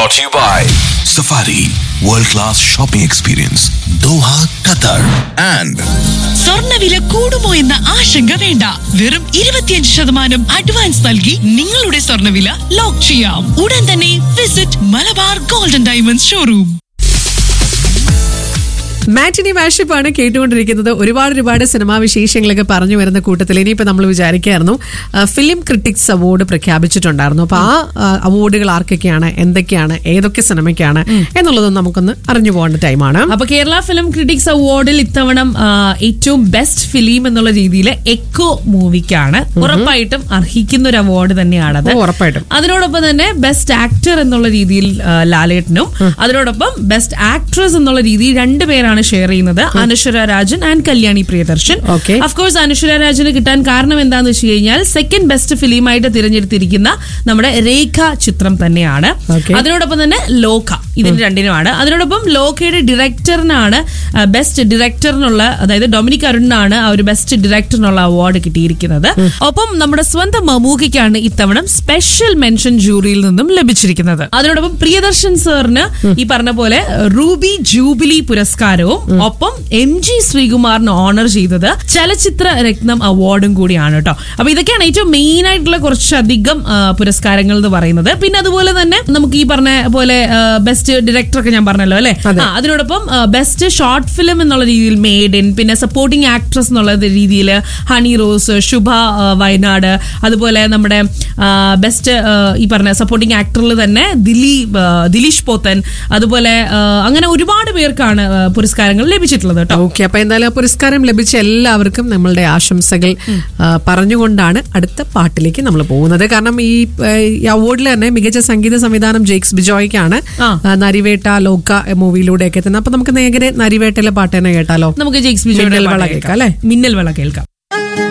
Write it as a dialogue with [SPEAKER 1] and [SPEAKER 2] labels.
[SPEAKER 1] brought to you by Safari World Class Shopping Experience Doha, Qatar and
[SPEAKER 2] സ്വർണ്ണവില കൂടുമോ എന്ന ആശങ്ക വേണ്ട വെറും ഇരുപത്തിയഞ്ച് ശതമാനം അഡ്വാൻസ് നൽകി നിങ്ങളുടെ സ്വർണ്ണവില ലോക്ക് ചെയ്യാം ഉടൻ തന്നെ visit Malabar golden diamonds showroom
[SPEAKER 3] matinee വാഷിപ്പാണ് കേട്ടുകൊണ്ടിരിക്കുന്നത് ഒരുപാട് ഒരുപാട് സിനിമാ വിശേഷങ്ങളൊക്കെ പറഞ്ഞു വരുന്ന കൂട്ടത്തിൽ ഇനിയിപ്പോൾ നമ്മൾ വിചാരിക്കായിരുന്നു ആ, ഫിലിം ക്രിട്ടിക്സ് അവാർഡ് പ്രഖ്യാപിച്ചിട്ടുണ്ടായിരുന്നു അപ്പോൾ ആ ആ, അവാർഡുകൾ ആർക്കൊക്കെയാണ് എന്തൊക്കെയാണ് ഏതൊക്കെ സിനിമയ്ക്കാണ് എന്നുള്ളതും നമുക്കൊന്ന് അറിഞ്ഞു പോകേണ്ട ടൈമാണ്
[SPEAKER 4] അപ്പൊ കേരള ഫിലിം ക്രിറ്റിക്സ് അവാർഡിൽ ഇത്തവണ ആ, ഏറ്റവും ബെസ്റ്റ് ഫിലിം എന്നുള്ള രീതിയിൽ എക്കോ മൂവിക്കാണ് ഉറപ്പായിട്ടും അർഹിക്കുന്ന ഒരു അവാർഡ് തന്നെയാണത്
[SPEAKER 3] ഓ, ഉറപ്പായിട്ടും.
[SPEAKER 4] അതിനോടൊപ്പം തന്നെ ബെസ്റ്റ് ആക്ടർ എന്നുള്ള രീതിയിൽ ആ, ലാലേട്ടനും അതിനോടൊപ്പം ബെസ്റ്റ് ആക്ട്രസ് എന്നുള്ള രീതിയിൽ രണ്ടുപേരാണ് ഷെയർ ചെയ്യുന്നത് Anaswara Rajan and Kalyani Priyadarshan
[SPEAKER 3] Okay.
[SPEAKER 4] Of course Anaswara രാജന് കിട്ടാൻ കാരണം എന്താണെന്ന് വെച്ച് കഴിഞ്ഞാൽ സെക്കൻഡ് ബെസ്റ്റ് ഫിലിമായിട്ട് തിരഞ്ഞെടുത്തിരിക്കുന്ന നമ്മുടെ രേഖ ചിത്രം തന്നെയാണ്
[SPEAKER 3] Okay.
[SPEAKER 4] അതിനോടൊപ്പം തന്നെ ലോക ഇതിന് രണ്ടിനുമാണ് അതിനോടൊപ്പം ലോകയുടെ ഡയറക്ടറിനാണ് ബെസ്റ്റ് ഡയറക്ടറിനുള്ള അതായത് ഡൊമിനിക് അരുണിനാണ് ആ ഒരു ബെസ്റ്റ് ഡയറക്ടറിനുള്ള അവാർഡ് കിട്ടിയിരിക്കുന്നത് ഒപ്പം നമ്മുടെ സ്വന്തം മമൂക്കയ്ക്കാണ് ഇത്തവണ സ്പെഷ്യൽ മെൻഷൻ ജൂറിയിൽ നിന്നും ലഭിച്ചിരിക്കുന്നത് അതിനോടൊപ്പം പ്രിയദർശൻ സാറിന് ഈ പറഞ്ഞ പോലെ റൂബി ജൂബിലി പുരസ്കാരവും ഒപ്പം എം ജി ശ്രീകുമാറിന് ഓണർ ചെയ്തത് ചലച്ചിത്ര രത്നം അവാർഡും കൂടിയാണ് കേട്ടോ അപ്പൊ ഇതൊക്കെയാണ് ഏറ്റവും മെയിൻ ആയിട്ടുള്ള കുറച്ചധികം ആ, പുരസ്കാരങ്ങൾ എന്ന് പറയുന്നത് പിന്നെ അതുപോലെ തന്നെ നമുക്ക് ഈ പറഞ്ഞ പോലെ ബെസ്റ്റ് ഡയറക്ടർ ഒക്കെ ഞാൻ പറഞ്ഞല്ലോ അല്ലെ
[SPEAKER 3] അതെ.
[SPEAKER 4] ആ, അതിനോടൊപ്പം ബെസ്റ്റ് ഷോർട്ട് ഫിലിം എന്നുള്ള രീതിയിൽ മെയ്ഡ് ഇൻ പിന്നെ സപ്പോർട്ടിംഗ് ആക്ട്രസ് എന്നുള്ള രീതിയിൽ ഹണി റോസ് ശുഭ ആ, വയനാട് അതുപോലെ നമ്മുടെ ബെസ്റ്റ് ഈ പറഞ്ഞ സപ്പോർട്ടിംഗ് ആക്ടറിൽ തന്നെ ദിലീപ് ആ, ദിലീഷ് പോത്തൻ അതുപോലെ ആ, അങ്ങനെ ഒരുപാട് പേർക്കാണ് ആ, പുരസ്കാരങ്ങൾ ലഭിച്ചിട്ടുള്ളത് കേട്ടോ
[SPEAKER 3] ഓക്കെ അപ്പൊ എന്തായാലും ആ പുരസ്കാരം ലഭിച്ച എല്ലാവർക്കും നമ്മളുടെ ആശംസകൾ ആ, പറഞ്ഞുകൊണ്ടാണ് അടുത്ത പാട്ടിലേക്ക് നമ്മൾ പോകുന്നത് കാരണം ഈ ആ, ഈ അവാർഡിൽ തന്നെ മികച്ച സംഗീത സംവിധാനം ജെയ്ക്സ് ബിജോയ്ക്കാണ്
[SPEAKER 4] ആ.
[SPEAKER 3] ആ, നരിവേട്ട ലോക മൂവിയിലൂടെയൊക്കെ തന്നെ അപ്പൊ നമുക്ക് നേരെ നരിവേട്ടയിലെ പാട്ട് തന്നെ കേട്ടാലോ
[SPEAKER 4] നമുക്ക് ജെയ്ക്സ് ബിജോയുടെ
[SPEAKER 3] മിന്നൽ വള
[SPEAKER 4] പാട്ട്
[SPEAKER 3] കേൾക്കാം, അല്ലേ?
[SPEAKER 4] മിന്നൽ വള കേൾക്കാം